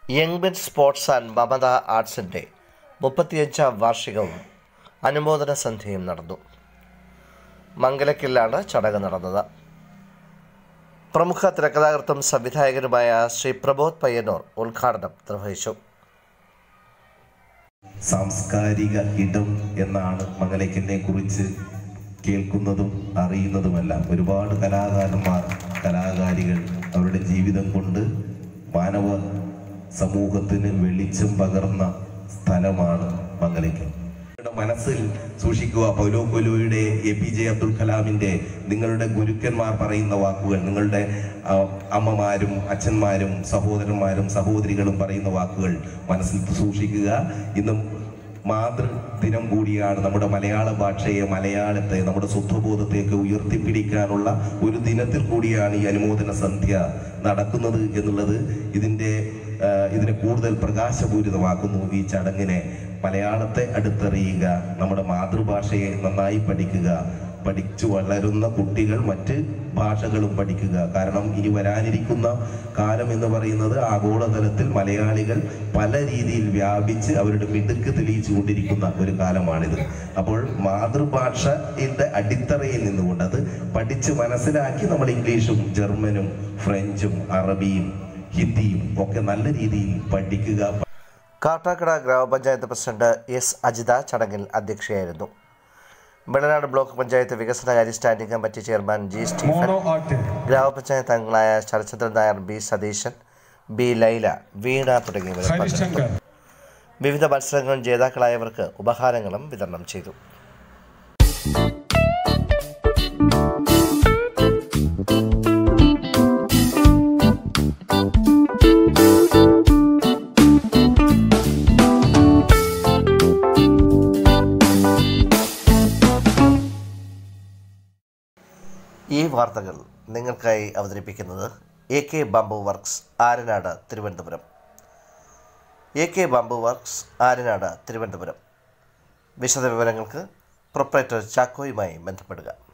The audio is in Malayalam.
young men sports and Mamata ആർട്സിൻ്റെ മുപ്പത്തിയഞ്ചാം വാർഷികവും അനുമോദന സന്ധ്യയും നടന്നു മംഗലക്കിലാണ് ചടങ്ങ് നടന്നത് പ്രമുഖ തിരക്കഥാകൃത്തും സംവിധായകനുമായ ശ്രീ പ്രബോധ് പയ്യന്നൂർ ഉദ്ഘാടനം നിർവഹിച്ചു സാംസ്കാരിക ഇടം എന്നാണ് മംഗലയ്ക്കനെ കുറിച്ച് കേൾക്കുന്നതും അറിയുന്നതുമെല്ലാം ഒരുപാട് കലാകാരന്മാർ കലാകാരികൾ അവരുടെ ജീവിതം കൊണ്ട് മാനവ സമൂഹത്തിന് വെളിച്ചം പകർന്ന സ്ഥലമാണ് മംഗലയ്ക്കൻ നിങ്ങളുടെ മനസ്സിൽ സൂക്ഷിക്കുക പൗലോ കൊലോയുടെ എ പി ജെ അബ്ദുൽ കലാമിന്റെ നിങ്ങളുടെ ഗുരുക്കന്മാർ പറയുന്ന വാക്കുകൾ നിങ്ങളുടെ ആ, അമ്മമാരും അച്ഛന്മാരും സഹോദരന്മാരും സഹോദരികളും പറയുന്ന വാക്കുകൾ മനസ്സിൽ സൂക്ഷിക്കുക ഇന്നും മാതൃദിനം കൂടിയാണ് നമ്മുടെ മലയാള ഭാഷയെ മലയാളത്തെ നമ്മുടെ സ്വത്വബോധത്തെയൊക്കെ ഉയർത്തിപ്പിടിക്കാനുള്ള ഒരു ദിനത്തിൽ കൂടിയാണ് ഈ അനുമോദന സന്ധ്യ നടക്കുന്നത് എന്നുള്ളത് ഇതിൻ്റെ ആ, ഇതിനെ കൂടുതൽ പ്രകാശപൂരിതമാക്കുന്നു ഈ ചടങ്ങിനെ മലയാളത്തെ അടുത്തറിയുക നമ്മുടെ മാതൃഭാഷയെ നന്നായി പഠിക്കുക പഠിച്ചു വളരുന്ന കുട്ടികൾ മറ്റ് ഭാഷകളും പഠിക്കുക കാരണം ഇനി വരാനിരിക്കുന്ന കാലം എന്ന് പറയുന്നത് ആഗോളതലത്തിൽ മലയാളികൾ പല രീതിയിൽ വ്യാപിച്ച് അവരുടെ മിടുക്ക് തെളിയിച്ചു കൊണ്ടിരിക്കുന്ന ഒരു കാലമാണിത് അപ്പോൾ മാതൃഭാഷയുടെ അടിത്തറയിൽ നിന്നുകൊണ്ട് അത് പഠിച്ച് മനസ്സിലാക്കി നമ്മൾ ഇംഗ്ലീഷും ജർമ്മനും ഫ്രഞ്ചും അറബിയും ഹിന്ദിയും ഒക്കെ നല്ല രീതിയിൽ പഠിക്കുക കാട്ടാക്കട ഗ്രാമപഞ്ചായത്ത് പ്രസിഡന്റ് എസ് അജിത ചടങ്ങിൽ അധ്യക്ഷയായിരുന്നു വെള്ളനാട് ബ്ലോക്ക് പഞ്ചായത്ത് വികസനകാര്യ standing committee chairman G Stephen mono art ഗ്രാമപഞ്ചായത്ത് അംഗങ്ങളായ ശരചന്ദ്രൻ നായർ ബി സതീശൻ ബി ലൈല വീണ തുടങ്ങിയവർ പങ്കെടുത്തു ഹരിശങ്കർ വിവിധ മത്സരങ്ങളും ജേതാക്കളായവർക്ക് ഉപഹാരങ്ങളും വിതരണം ചെയ്തു ഈ വാർത്തകൾ നിങ്ങൾക്കായി അവതരിപ്പിക്കുന്നത് A K bamboo works Aranad Thiruvananthapuram A K bamboo works Aranad Thiruvananthapuram വിശദവിവരങ്ങൾക്ക് പ്രൊപ്പറേറ്റർ ചാക്കോയുമായി ബന്ധപ്പെടുക